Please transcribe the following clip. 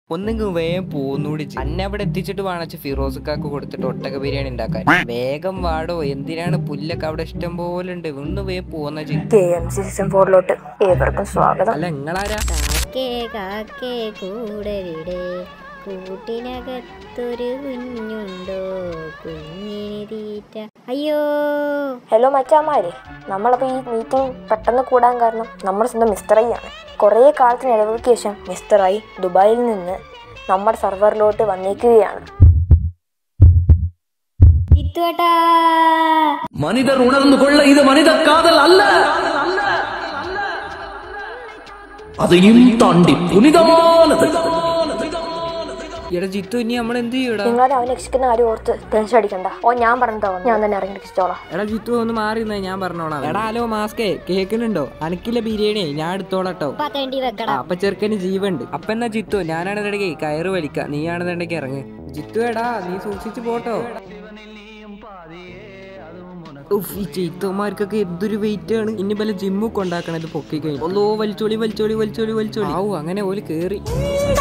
ഒന്നെങ്കിൽ വേഗം പോന്നൂടി അന്നെ അവിടെ എത്തിച്ചിട്ട് വേണച്ച ഫിറോസുക്കാക്ക് കൊടുത്തിട്ട് ഒട്ടക ബിരിയാണി ഉണ്ടാക്കാൻ വേഗം വാടോ എന്തിനാണ് പുല്ലൊക്കെ അവിടെ ഇഷ്ടം പോലെ ഉണ്ട് ഒന്ന് വേഗം പോന്ന കെ എം സി സീസൺ ഫോറിലോട്ട് ഏവർക്കും സ്വാഗതം അല്ല നിങ്ങളാരാ കാക്കേ കാക്കേ കൂടെ വിടെ കൂട്ടിനകത്തൊരു കുഞ്ഞുണ്ടോ കുഞ്ഞിന് തീറ്റ അയ്യോ ഹലോ മച്ചാമാരെ നമ്മളപ്പോൾ ഈ മീറ്റിംഗ് പെട്ടെന്ന് കൂടാൻ കാരണം നമ്മുടെ സ്വന്തം മിസ്റ്റർ ഐ ആണ് കുറേ കാലത്തിന് ഇടവേളയ്ക്ക് ശേഷം മിസ്റ്റർ ഐ ദുബായിൽ നിന്ന് നമ്മുടെ സർവറിലോട്ട് വന്നേക്കുകയാണ് ചിത്തുവേട്ടാ மனிதர் உணர்ந்து கொள்ள இது மனித காதல் அல்ல அதையும் தாண்டி புனிதமானது എടാ ജിത്തു ഇനി നമ്മൾ എന്ത് ചെയ്യൂടാ നിങ്ങളെ അവനെ രക്ഷിക്കുന്ന കാര്യം ഓർത്ത് ടെൻഷൻ അടിക്കണ്ട ഓ ഞാൻ പറഞ്ഞതോ ഞാൻ തന്നെ ഇറങ്ങി രക്ഷിച്ചോളാം എടാ ജിത്തു ഒന്ന് മാറി നിന്നേ ഞാൻ പറഞ്ഞോളാം എടാ ഹലോ മാസ്കേ കേൾക്കുന്നുണ്ടോ അനക്കില്ല ബിരിയാണി ഞാൻ എടുത്തോളട്ടോ പത്തേണ്ടി ആ, വെക്കടാ അപ്പൊ ചെറുക്കന് ജീവുണ്ട് അപ്പൊ എന്നാ ജിത്തു ഞാനാണെന്നുണ്ടെങ്കിൽ കയറ് വലിക്ക നീയാണെന്നുണ്ടെങ്കിൽ ഇറങ്ങ് ജിത്തു എടാ നീ സൂക്ഷിച്ചു പോട്ടോ ഉഫ്, ഈ ചെയ്ത്തോമാർക്കൊക്കെ എന്തൊരു വെയിറ്റ് ആണ് ഇനി പല ജിമ്മൊക്കെ ഉണ്ടാക്കണം ഇത് പൊക്കി കഴിഞ്ഞു ഒന്നോ വലിച്ചോളി വലിച്ചോളി വലിച്ചോളി വലിച്ചോളി ആവു അങ്ങനെ ഓല് കേറി